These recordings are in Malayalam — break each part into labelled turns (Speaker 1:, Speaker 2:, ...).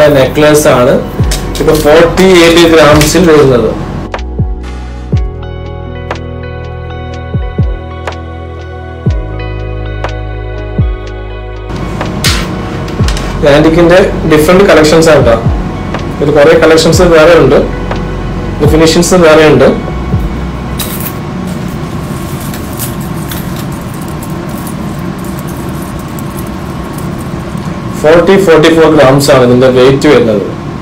Speaker 1: നെക്ലസ് ആണ് ഇപ്പൊ ഫോർട്ടി എയ്റ്റ് ഗ്രാംസിൽ വരുന്നത് ആന്റിക്കിന്റെ ഡിഫറെന്റ് കളക്ഷൻസ് ആണ് കേട്ടോ ഇത് കുറെ കളക്ഷൻസ് വേറെ ഉണ്ട് ഫിനിഷിങ്സ് വേറെ ഉണ്ട് ഫോർട്ടി ഫോർട്ടി ഫോർ ഗ്രാംസ് ആണ് ഇതിന്റെ വെയിറ്റ് വരുന്നത്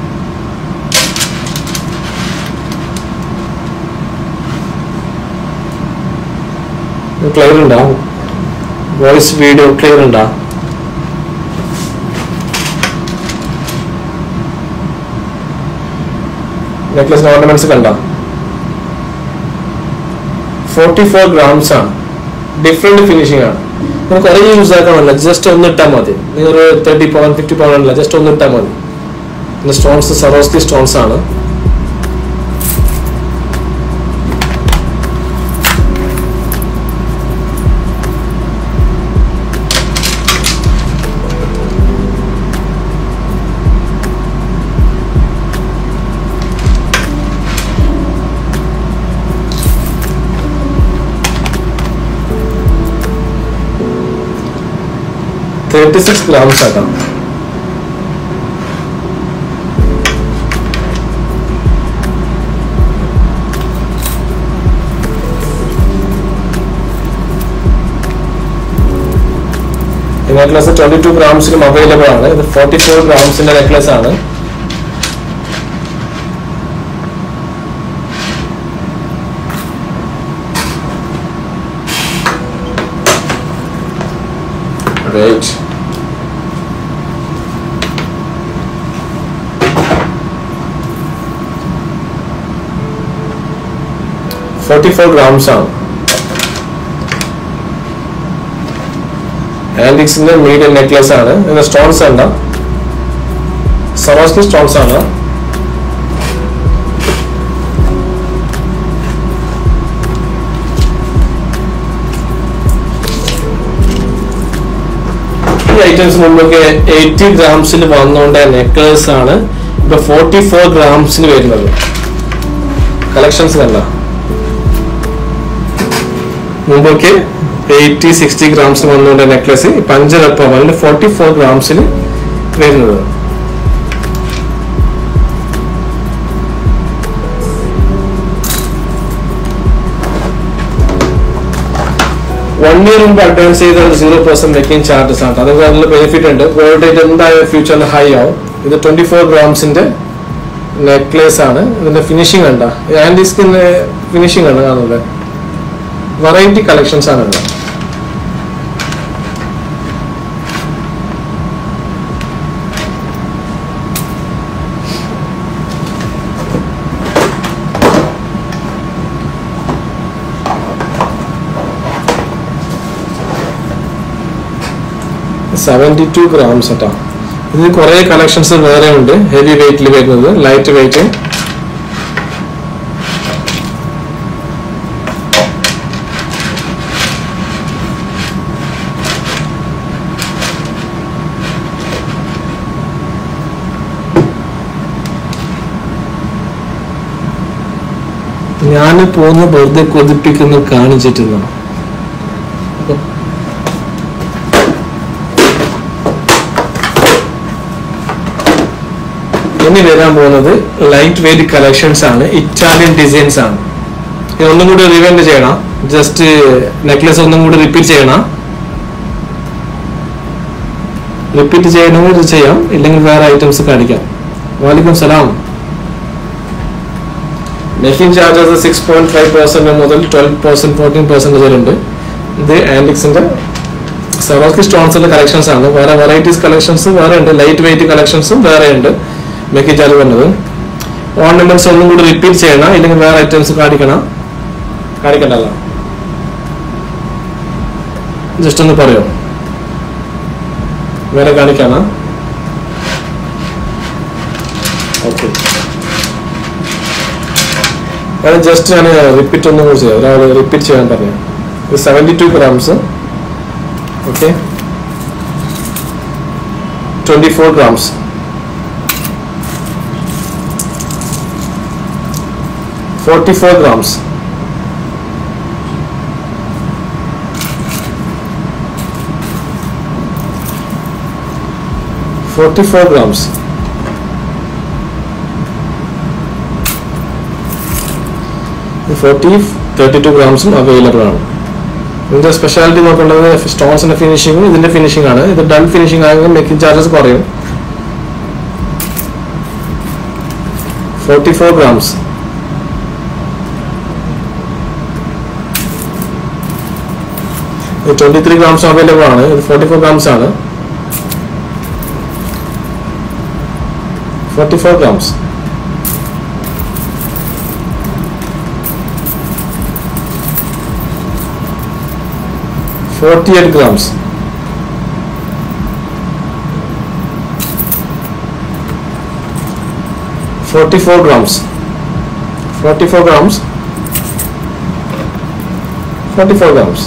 Speaker 1: ക്ലിയർ ഉണ്ടോ വോയിസ് വീഡിയോ ക്ലിയർ ഉണ്ടോ നെക്ലസ് ഓർണമെന്റ്സ് കണ്ട ഫോർട്ടി ഫോർ ഗ്രാംസ് ആണ് ഡിഫറെന്റ് ഫിനിഷിംഗ് ആണ് നമുക്ക് കുറേ യൂസ് ആക്കാമല്ല ജസ്റ്റ് ഒന്ന് ഇട്ടാൽ മതി നിങ്ങൾ ഒരു തേർട്ടി പവൻ ഫിഫ്റ്റി പവൻ അല്ല ജസ്റ്റ് ഒന്ന് ഇട്ടാൽ മതി പിന്നെ സ്റ്റോൺസ് സറോസ്കി സ്റ്റോൺസ് ആണ് തേർട്ടി സിക്സ് ഗ്രാംസ് ആക്കാം നെക്ലസ് ട്വന്റി ടു ഗ്രാംസിലും അവൈലബിൾ ആണ് ഇത് ഫോർട്ടി ഫോർ ഗ്രാംസിന്റെ നെക്ലസ് ആണ് Right. ഫോർട്ടി ഫോർ ഗ്രാംസ് ആണ് ആന്റിക്സിന്റെ മീഡിയം നെക്ലസ് ആണ് ഇതിന്റെ സ്റ്റോൺസ് അല്ല സറോസ്കി സ്റ്റോൺസ് ആണ് ഈ ഐറ്റംസ് മുമ്പൊക്കെ എയ്റ്റി ഗ്രാംസിൽ വന്നുകൊണ്ട് നെക്ലേസ് ആണ് ഇപ്പൊ ഫോർട്ടി ഫോർ ഗ്രാംസിന് വരുന്നത് കളക്ഷൻസ് കണ്ട മുമ്പൊക്കെ എയ്റ്റി സിക്സ്റ്റി ഗ്രാംസ് വന്നുകൊണ്ട് നെക്ലസ് ഇപ്പൊ അഞ്ചര പവനിൽ ഫോർട്ടി ഫോർ ഗ്രാംസിൽ വരുന്നത് വൺ ഇയർ മുമ്പ് അഡ്വാൻസ് ചെയ്താൽ സീറോ പെർസെന്റ് മേക്കിംഗ് ചാർജസ് ആണ് അത് നല്ല ബെനിഫിറ്റ് ഉണ്ട് ഗോൾഡ് റേറ്റ് എന്തായാലും ഫ്യൂച്ചറിൽ ഹൈ ആവും ഇത് ട്വന്റി ഫോർ ഗ്രാംസിന്റെ നെക്ലേസ് ആണ് ഇതിന്റെ ഫിനിഷിംഗ് കണ്ട ആന്റി സ്കിന്റെ ഫിനിഷിംഗ് ആണ് കാണുന്നത് വെറൈറ്റി കളക്ഷൻസ് ആണ് ഇത് സെവൻറ്റി ടു ഗ്രാംസ് കേട്ടോ ഇതിൽ കുറേ കളക്ഷൻസ് വേറെ ഉണ്ട് ഹെവി വെയിറ്റിൽ വരുന്നത് ലൈറ്റ് വെയിറ്റ് ഞാൻ പോകുന്ന വെറുതെ കൊതിപ്പിക്കുന്ന കാണിച്ചിട്ടുണ്ടോ ഇനി വരാൻ പോകുന്നത് ലൈറ്റ് വെയിറ്റ് കളക്ഷൻസ് ആണ് ഇറ്റാലിയൻ ഡിസൈൻസ് ആണ് ഇത് ഒന്നും കൂടി റിവെന്റ് ചെയ്യണം ജസ്റ്റ് നെക്ലസ് ഒന്നും കൂടി റിപ്പീറ്റ് ചെയ്യണം റിപ്പീറ്റ് ചെയ്യണമെങ്കിൽ ഇത് ചെയ്യാം ഇല്ലെങ്കിൽ വേറെ ഐറ്റംസ് കാണിക്കാം വാലിക്കും സലാം making charges six point five percent മുതൽ ട്വൽവ് പെർസെന്റ് ഫോർട്ടീൻ പെർസെന്റ് വരെയുണ്ട് ഇത് ആൻഡിക്സിന്റെ സെറോസ്കി സ്റ്റോൺസിന്റെ കളക്ഷൻസ് ആണ് വേറെ വെറൈറ്റീസ് കളക്ഷൻസ് വേറെ ഉണ്ട് ലൈറ്റ് വെയിറ്റ് കളക്ഷൻസും വേറെ ഉണ്ട് മേക്കിംഗ് ചാർജ് വന്നത് ഓർണമെന്റ്സ് ഒന്നും കൂടി റിപ്പീറ്റ് ചെയ്യണം ഇല്ലെങ്കിൽ വേറെ ഐറ്റംസ് കാണിക്കണം കാണിക്കണ്ടല്ലോ ജസ്റ്റ് ഒന്ന് പറയോ വേറെ കാണിക്കാനാ ഓക്കെ അത് ജസ്റ്റ് ഞാൻ റിപ്പീറ്റ് ഒന്നും കൂടി ചെയ്യാം ഒരാൾ റിപ്പീറ്റ് ചെയ്യാൻ പറയാം ഇത് seventy two grams okay twenty four grams forty four grams forty four grams forty thirty two ഗ്രാംസും അവൈലബിൾ ആണ് ഇതിന്റെ സ്പെഷ്യാലിറ്റി നോക്കേണ്ടത് സ്റ്റോൺസിന്റെ ഫിനിഷിങ്ങും ഇതിന്റെ ഫിനിഷിംഗ് ആണ് ഇത് ഡൺ ഫിനിഷിംഗ് ആണെങ്കിൽ മേക്കിംഗ് ചാർജസ് കുറയും ഫോർട്ടി ഫോർ ഗ്രാംസ് ഇത് ട്വന്റി ത്രീ ഗ്രാംസ് അവൈലബിൾ ആണ് ഇത് ഫോർട്ടി ഫോർ ഗ്രാംസ് ആണ് forty four grams forty eight grams forty four grams forty four grams forty four grams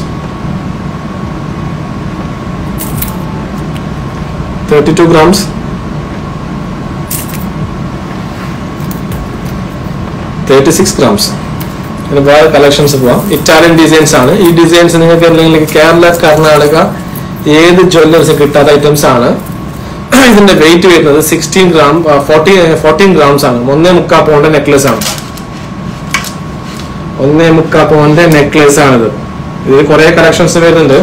Speaker 1: thirty two grams thirty six grams പിന്നെ വേറെ കളക്ഷൻസ് പോവാം ഇറ്റാലിയൻ ഡിസൈൻസ് ആണ് ഈ ഡിസൈൻസ് നിങ്ങൾക്ക് അല്ലെങ്കിൽ കേരള കർണാടക ഏത് ജ്വല്ലറീസ് കിട്ടാത്ത ഐറ്റംസ് ആണ് ഇതിന്റെ വെയിറ്റ് വരുന്നത് sixteen gram forty fourteen grams ആണ് ഒന്നേ മുക്കാൽ പൗണ്ട് നെക്ലസ് ആണ് ഒന്നേ മുക്കാൽ പൗണ്ട് നെക്ലസ് ആണിത് ഇതിൽ കുറെ കളക്ഷൻസ് വരുന്നുണ്ട്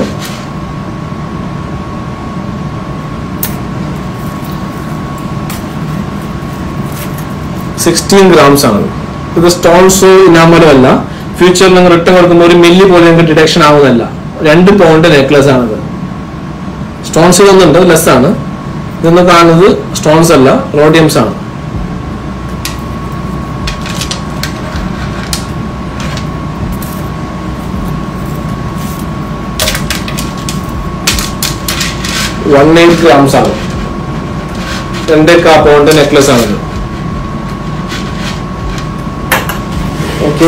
Speaker 1: സിക്സ്റ്റീൻ ഗ്രാംസ് ആണ് ഇത് സ്റ്റോൺസ് ഇനാമലും അല്ല ഫ്യൂച്ചറിൽ നിങ്ങൾ റിട്ടേൺ കൊടുക്കുമ്പോൾ ഒരു മില്ലി പോലും നിങ്ങൾക്ക് ഡിഡക്ഷൻ ആവുന്നതല്ല രണ്ട് പൗണ്ട് നെക്ലസ് ആണിത് സ്റ്റോൺസ് ഇതൊന്നുണ്ട് ലെസ് ആണ് ഇതെന്ന് കാണുന്നത് സ്റ്റോൺസ് അല്ല റോഡിയംസ് ആണ് വൺ എയ്റ്റ് ഗ്രാംസ് ആണ് രണ്ട് കാ പൗണ്ട് നെക്ലസ് ആണിത് ഓക്കെ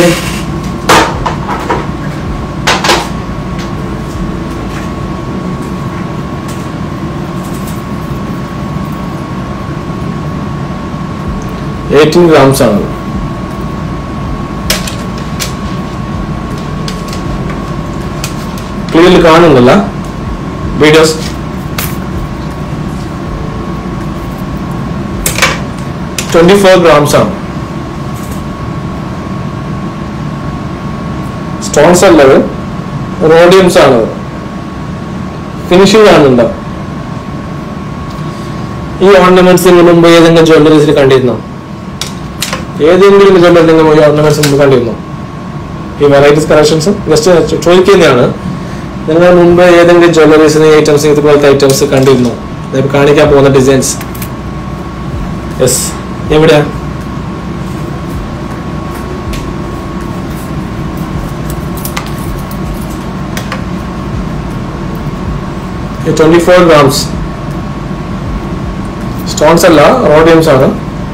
Speaker 1: എയ്റ്റീൻ ഗ്രാംസ് ആണ് ക്ലിയർലി കാണുന്നില്ല വീഡിയോസ് ട്വന്റി ഫോർ ഗ്രാംസ് ആണ് സ്റ്റോൺസ് അല്ലത് റോഡിയംസ് ആണത് ഫിനിഷിംഗ് കാണുന്നുണ്ടോ ഈ ഓർണമെന്റ്സ് നിങ്ങൾ മുമ്പ് ഏതെങ്കിലും ജ്വല്ലറീസിൽ കണ്ടിരുന്നോ ഏതെങ്കിലും ജ്വല്ലറി നിങ്ങൾ ഈ ഓർണമെന്റ്സ് മുമ്പ് കണ്ടിരുന്നോ ഈ വെറൈറ്റീസ് കളക്ഷൻസ് ജസ്റ്റ് ചോദിക്കുന്നതാണ് നിങ്ങൾ മുമ്പ് ഏതെങ്കിലും ജ്വല്ലറീസിൽ ഈ ഐറ്റംസ് ഇതുപോലത്തെ ഐറ്റംസ് കണ്ടിരുന്നോ ഇപ്പൊ കാണിക്കാൻ പോകുന്ന ഡിസൈൻസ് യെസ് എവിടെയാ ട്വന്റി ഫോർ ഗ്രാംസ് സ്റ്റോൺസ് അല്ല റോഡിയംസ് ആണ്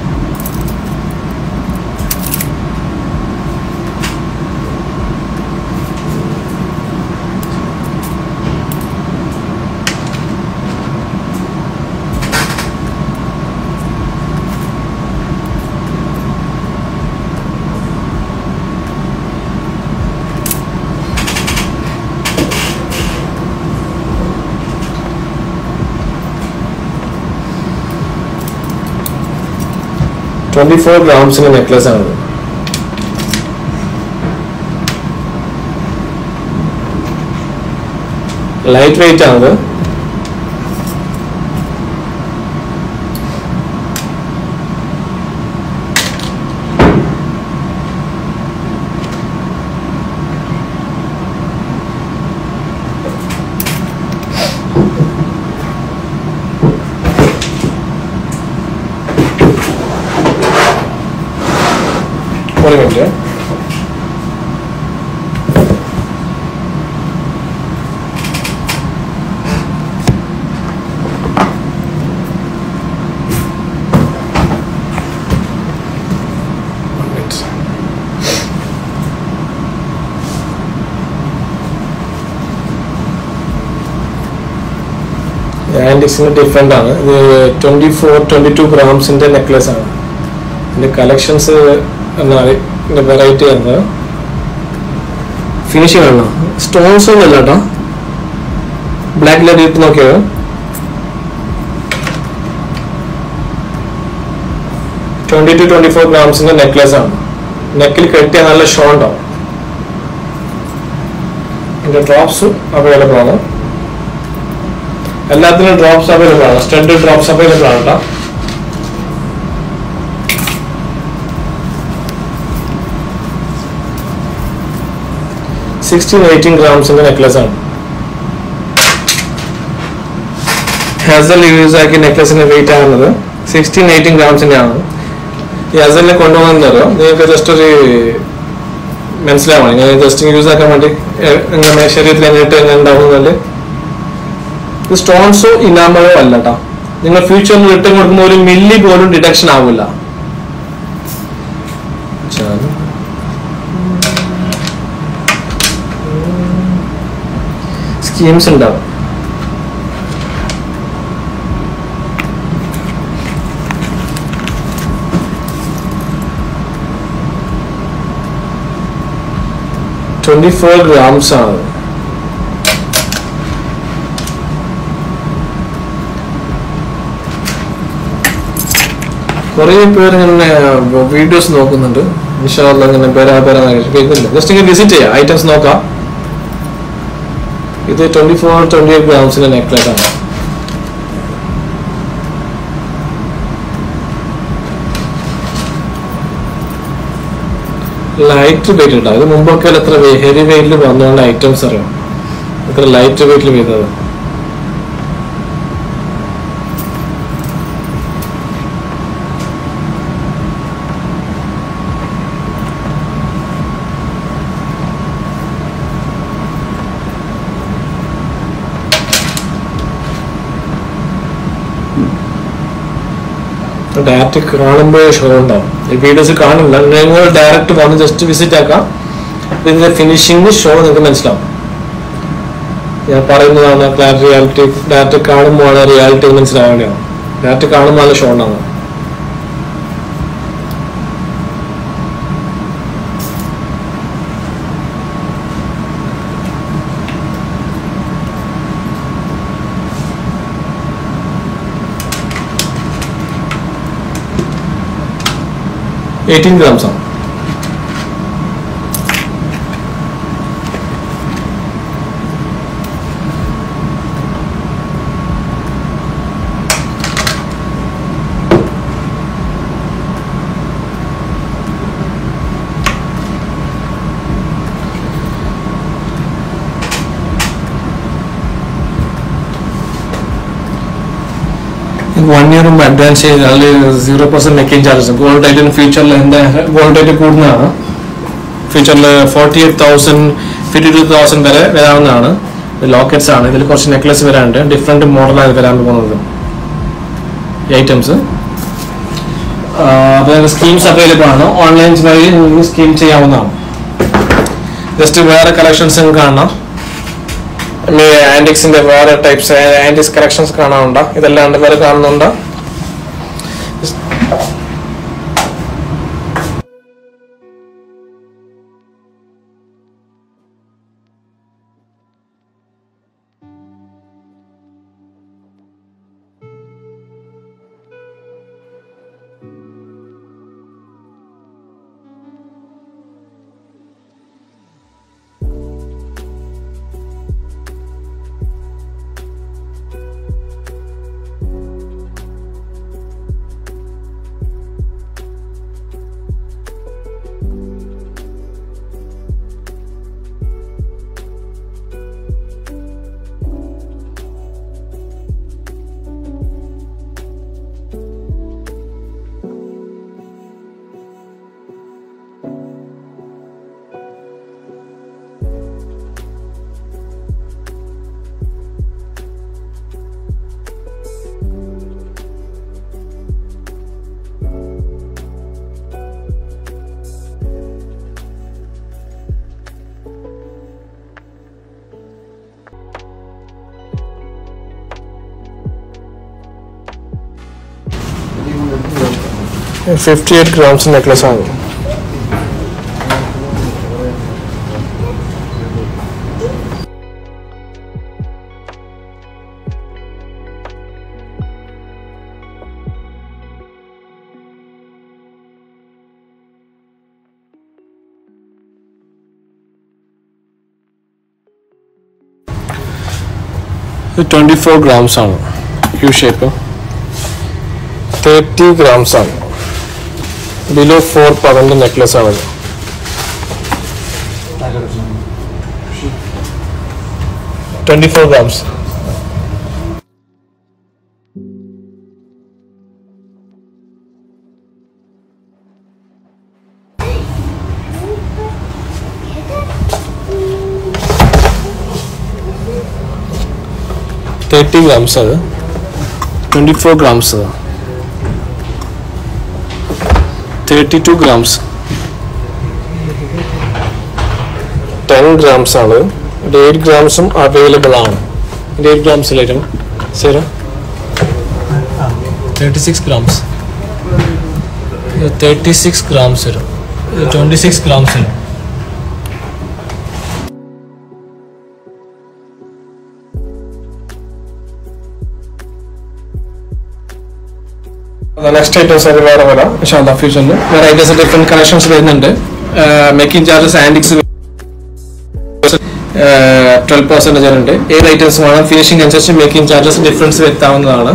Speaker 1: ട്വന്റി ഫോർ ഗ്രാംസിന്റെ നെക്ലസ് ആണ് ലൈറ്റ് വെയിറ്റ് ആണത് ഒരു മിനിറ്റ് ആൻറ്റിക്സിന് ഡിഫറെൻ്റ് ആണ് ഇത് ട്വൻറ്റി ഫോർ ട്വൻറ്റി ടു ഗ്രാംസിൻ്റെ നെക്ലസ് ആണ് ഇതിൻ്റെ കളക്ഷൻസ് എന്നാണ് ഇതിന്റെ വെറൈറ്റി വരുന്നത് ഫിനിഷിംഗ് ആണ് സ്റ്റോൺസ് ഒന്നും അല്ല കേട്ടോ ബ്ലാക്ക് ലെഡ് ഇട്ട് നോക്കിയത് ട്വന്റി ടു ട്വന്റി ഫോർ ഗ്രാംസിന്റെ നെക്ലെസ് ആണ് നെക്കിൽ കെട്ടിയ നല്ല ഷോ ഉണ്ടാവും ഇതിന്റെ ഡ്രോപ്സ് അവൈലബിൾ ആണ് എല്ലാത്തിനും ഡ്രോപ്സ് അവൈലബിൾ ആണ് സ്റ്റഡ് ഡ്രോപ്സ് അവൈലബിൾ ആണ് കേട്ടോ സിക്സ്റ്റീൻ എയ്റ്റീൻ ഗ്രാംസിന്റെ നെക്ലസ് ആണ് ഹസൽ യൂസ് ആക്കിയ നെക്ലസിന്റെ വെയിറ്റ് ആകുന്നത് സിക്സ്റ്റീൻ എയ്റ്റീൻ ഗ്രാംസിന്റെ ആണ് ഈ ഹസലിനെ കൊണ്ടുപോകുന്നതോ നിങ്ങൾക്ക് ജസ്റ്റ് ഒരു മനസ്സിലാവണം ഇങ്ങനെ ജസ്റ്റ് യൂസ് ആക്കാൻ വേണ്ടി എ- എങ്ങനെ ശരീരത്തിൽ എങ്ങനെയിട്ട് എങ്ങനെ ഉണ്ടാവുന്നതല്ലേ ഇത് സ്റ്റോൺസോ ഇനാമയോ അല്ല കേട്ടോ നിങ്ങൾ ഫ്യൂച്ചറിൽ റിട്ടേൺ കൊടുക്കുമ്പോൾ ഒരു മില്ലി പോലും ഡിഡക്ഷൻ ആവില്ല സ്കീംസ് ഉണ്ടാവും ട്വന്റി ഫോർ ഗ്രാംസ് ആണ് കുറേ പേര് ഇങ്ങനെ വീഡിയോസ് നോക്കുന്നുണ്ട് ഇൻഷാല്ല ഇങ്ങനെ പേരാ പേരാ കേൾക്കുന്നില്ല ജസ്റ്റ് ഇങ്ങനെ വിസിറ്റ് ചെയ്യാം ഐറ്റംസ് നോക്കാം ഇത് ട്വന്റി ഫോർ ട്വന്റി എയ്റ്റ് ഗ്രാംസിന്റെ നെക്ലേസ് ആണ് ലൈറ്റ് വെയിറ്റ് ഉണ്ടാവും ഇത് മുമ്പൊക്കെ എത്ര ഹെവി വെയിറ്റിൽ വന്നുകൊണ്ട് ഐറ്റംസ് അറിയാം എത്ര ലൈറ്റ് വെയിറ്റിൽ വരുന്നത് ഡയറക്റ്റ് കാണുമ്പോൾ ഷോ ഉണ്ടാവും ഈ വീഡിയോസ് കാണില്ല നിങ്ങൾ ഡയറക്റ്റ് വന്ന് ജസ്റ്റ് വിസിറ്റ് ആക്കാം ഇതിന്റെ ഫിനിഷിംഗ് ഷോ നിങ്ങൾക്ക് മനസ്സിലാവും ഞാൻ പറയുന്നതാണ് ക്ലാരിറ്റി റിയാലിറ്റി ഡയറക്റ്റ് കാണുമ്പോഴാണ് റിയാലിറ്റി മനസ്സിലാവേണ്ടതാണ് ഡയറക്റ്റ് കാണുമ്പോഴാണ് ഷോ ഉണ്ടാവുന്നത് എയ്റ്റീൻ ഗ്രാംസ് ആണ് വൺ ഇയർ മുമ്പ് അഡ്വാൻസ് ചെയ്ത് അതിൽ zero percent making charges gold ആയിട്ട് ഫ്യൂച്ചറിൽ എന്താ ഗോൾഡ് ആയിട്ട് കൂടുന്നതാണ് ഫ്യൂച്ചറിൽ forty eight thousand fifty two thousand വരെ വരാവുന്നതാണ് ലോക്കറ്റ്സ് ആണ് ഇതിൽ കുറച്ച് നെക്ലസ് വരാനുണ്ട് ഡിഫറെന്റ് മോഡലാണ് വരാൻ പോകുന്നത് ഐറ്റംസ് അപ്പോൾ സ്കീംസ് അവൈലബിൾ ആണ് ഓൺലൈൻ വഴി നിങ്ങൾക്ക് സ്കീം ചെയ്യാവുന്നതാണ് ജസ്റ്റ് വേറെ കളക്ഷൻസ് കാണാം ആന്റിക്സിന്റെ വേറെ ടൈപ്സ് ആന്റിക്സ് കളക്ഷൻസ് കാണാനുണ്ടോ ഇതല്ലാണ്ട് വേറെ കാണുന്നുണ്ടോ ഫിഫ്റ്റി എയ്റ്റ് ഗ്രാംസ് നെക്ലസ് ആണ് ഇത് ട്വൻറ്റി ഫോർ ഗ്രാംസ് ആണ് യു ഷേപ്പ് തേർട്ടി ഗ്രാംസ് ആണ് ബിലോ ഫോർ പവൻ്റെ നെക്ലസ് ആണ് ഇത് twenty four grams thirty grams അത് ട്വൻറ്റി ഫോർ ഗ്രാംസ് അത് thirty two grams ten grams ആണ് ഇത് എയ്റ്റ് ഗ്രാംസും അവൈലബിൾ ആണ് ഇത് എയ്റ്റ് ഗ്രാംസിലായിട്ടും ശരി thirty six grams thirty six grams വരും ട്വൻറ്റി സിക്സ് ഗ്രാംസ് വരും നെക്സ്റ്റ് ഐറ്റംസ് അത് വേറെ വരാം ഇൻഷാല്ല ഫ്യൂച്ചറിൽ വേറെ ഐറ്റംസ് ഡിഫറെന്റ് കളക്ഷൻസ് വരുന്നുണ്ട് making charges antiques twelve percentage ഉണ്ട് ഏത് ഐറ്റംസ് വേണം ഫിനിഷിംഗ് അനുസരിച്ച് മേക്കിംഗ് ചാർജസ് ഡിഫറൻസ് വരുത്താവുന്നതാണ്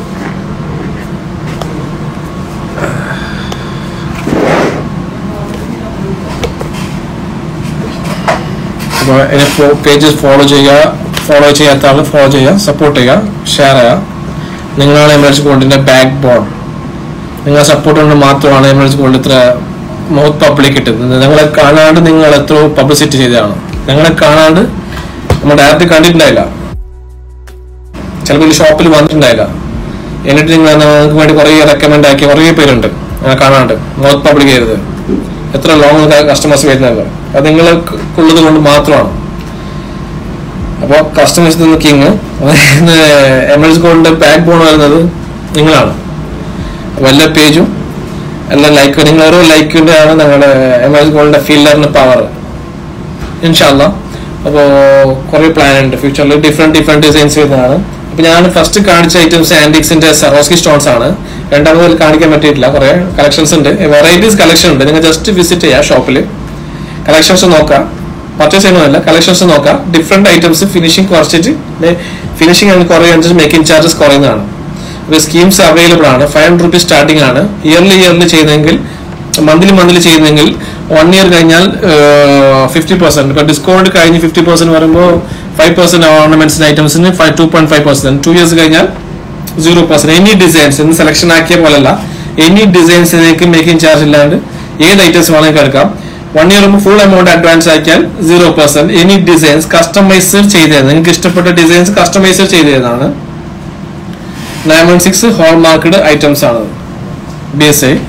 Speaker 1: അപ്പോൾ ഇതിനെ പേജസ് ഫോളോ ചെയ്യുക ഫോളോ ചെയ്യാത്ത ആൾ ഫോളോ ചെയ്യുക സപ്പോർട്ട് ചെയ്യുക ഷെയർ ചെയ്യുക നിങ്ങളാണ് എമർജ് ഗോൾഡിന്റെ ബാക്ക് ബോൺ നിങ്ങളെ സപ്പോർട്ട് കൊണ്ട് മാത്രമാണ് എമർജ് ഗോൾഡ് ഇത്ര മൗത്ത് പബ്ലിക് കിട്ടുന്നത് നിങ്ങളെ കാണാണ്ട് നിങ്ങൾ എത്ര പബ്ലിസിറ്റി ചെയ്തതാണ് നിങ്ങളെ കാണാണ്ട് നമ്മൾ ഡയറക്റ്റ് കണ്ടിട്ടുണ്ടായില്ല ചിലപ്പോൾ ഷോപ്പിൽ വന്നിട്ടുണ്ടായില്ല എന്നിട്ട് നിങ്ങൾ നിങ്ങൾക്ക് വേണ്ടി കുറേ റെക്കമെൻഡ് ആക്കിയ കുറേ പേരുണ്ട് അങ്ങനെ കാണാണ്ട് മൗത്ത് പബ്ലിക് ചെയ്തത് എത്ര ലോങ് കസ്റ്റമേഴ്സ് വരുന്നത് അത് നിങ്ങൾക്കുള്ളത് കൊണ്ട് മാത്രമാണ് അപ്പോൾ കസ്റ്റമേഴ്സ് കിങ് എമർജ് ഗോൾഡിന്റെ ബാക്ക് ബോൺ വരുന്നത് നിങ്ങളാണ് അപ്പോൾ എല്ലാ പേജും എല്ലാ ലൈക്ക് നിങ്ങൾ ഓരോ ലൈക്കിന്റെ ആണ് നിങ്ങളുടെ എമർജ് ഗോൾഡിന്റെ ഫീൽഡറിന് പവർ ഇൻഷാല്ല അപ്പോൾ കുറേ പ്ലാൻ ഉണ്ട് ഫ്യൂച്ചറിൽ ഡിഫറെന്റ് ഡിഫറെന്റ് ഡിസൈൻസ് വരുന്നതാണ് അപ്പോൾ ഞാൻ ഫസ്റ്റ് കാണിച്ച ഐറ്റംസ് ആന്റിക്സിന്റെ സറോസ്കി സ്റ്റോൺസ് ആണ് രണ്ടാമത് കാണിക്കാൻ പറ്റിയിട്ടില്ല കുറേ കളക്ഷൻസ് ഉണ്ട് വെറൈറ്റീസ് കളക്ഷൻ ഉണ്ട് നിങ്ങൾ ജസ്റ്റ് വിസിറ്റ് ചെയ്യാം ഷോപ്പിൽ കളക്ഷൻസ് നോക്കാം പർച്ചേസ് ചെയ്യണമെന്നല്ല കളക്ഷൻസ് നോക്കാം ഡിഫറെന്റ് ഐറ്റംസ് ഫിനിഷിംഗ് കുറച്ചിട്ട് ഫിനിഷിംഗ് കുറയുക മേക്കിംഗ് ചാർജസ് കുറയുന്നതാണ് അപ്പോൾ സ്കീംസ് അവൈലബിൾ ആണ് ഫൈവ് ഹൺഡ്രഡ് റുപ്പീസ് സ്റ്റാർട്ടിംഗ് ആണ് ഇയർലി ഇയർലി ചെയ്യുന്നെങ്കിൽ മന്ത്ലി മന്ത്ലി ചെയ്യുന്നെങ്കിൽ വൺ ഇയർ കഴിഞ്ഞാൽ ഫിഫ്റ്റി പെർസെന്റ് ഇപ്പൊ ഡിസ്കൗണ്ട് കഴിഞ്ഞ് ഫിഫ്റ്റി പെർസെന്റ് വരുമ്പോൾ ഫൈവ് പെർസെന്റ് ഓർണമെന്റ്സിന് ഐറ്റംസിന് five two point five percent two years കഴിഞ്ഞാൽ സീറോ പെർസെന്റ് എനി ഡിസൈൻസ് ഇന്ന് സെലക്ഷൻ ആക്കിയ പോലല്ല എനി ഡിസൈൻസിലേക്ക് മേക്കിംഗ് ചാർജ് ഇല്ലാണ്ട് ഏത് ഐറ്റംസ് വേണമെങ്കിൽ എടുക്കാം one year full amount advance ആക്കിയാൽ zero percent any designs customise ചെയ്തത് നിങ്ങൾക്ക് ഇഷ്ടപ്പെട്ട ഡിസൈൻസ് കസ്റ്റമൈസ് ചെയ്തതാണ് nine one six hallmarked items ആണ് B S I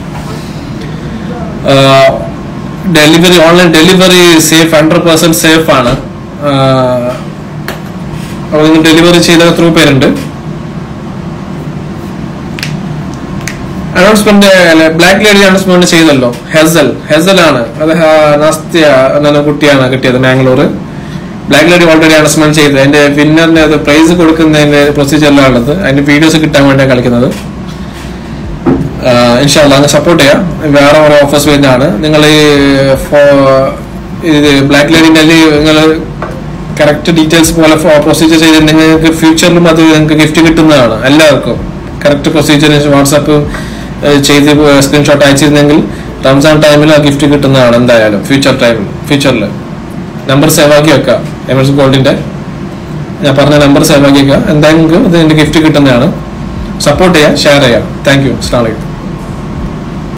Speaker 1: delivery online delivery safe hundred percent safe ആണ് അപ്പോൾ നിങ്ങൾ ഡെലിവറി ചെയ്ത എത്ര പേരുണ്ട് അനൗൺസ്മെന്റ് ബ്ലാക്ക് ലേഡി അനൗൺസ്മെന്റ് ചെയ്തല്ലോ ഹെസൽ ഹെസൽ ആണ് അത് ഹ- നസ്ത്യ എന്ന കുട്ടിയാണ് കിട്ടിയത് Mangalore black lady already announcement ചെയ്ത് അതിന്റെ വിന്നറിന് അത് പ്രൈസ് കൊടുക്കുന്നതിന്റെ പ്രൊസീജിയറിലാണുള്ളത് അതിന്റെ വീഡിയോസ് കിട്ടാൻ വേണ്ടിയാണ് കളിക്കുന്നത് ഇൻഷാല്ല അങ്ങ് സപ്പോർട്ട് ചെയ്യാം വേറെ കുറെ ഓഫേഴ്സ് വരുന്നതാണ് നിങ്ങൾ ഈ ഫോ- ഇത് ബ്ലാക്ക് ലേഡിന്റെ നിങ്ങൾ കറക്റ്റ് ഡീറ്റെയിൽസ് പോലെ പ്രൊസീജിയർ ചെയ്തിട്ടുണ്ടെങ്കിൽ നിങ്ങൾക്ക് ഫ്യൂച്ചറിലും അത് നിങ്ങൾക്ക് ഗിഫ്റ്റ് കിട്ടുന്നതാണ് എല്ലാവർക്കും കറക്റ്റ് പ്രൊസീജിയർ വാട്സാപ്പ് ചെയ്ത് സ്ക്രീൻഷോട്ട് അയച്ചിരുന്നെങ്കിൽ റംസാൻ ടൈമിൽ ആ ഗിഫ്റ്റ് കിട്ടുന്നതാണ് എന്തായാലും ഫ്യൂച്ചർ ടൈമിൽ ഫ്യൂച്ചറിൽ നമ്പർ സേവ് ആക്കി വെക്കാം എമർജൻസി ഗോൾഡിന്റെ ഞാൻ പറഞ്ഞ നമ്പർ സേവ് ആക്കി വെക്കുക എന്തായാലും നിങ്ങൾക്ക് ഇതിന്റെ ഗിഫ്റ്റ് കിട്ടുന്നതാണ് സപ്പോർട്ട് ചെയ്യാം ഷെയർ ചെയ്യാം താങ്ക് യു അസ്ലാം വലൈക്കും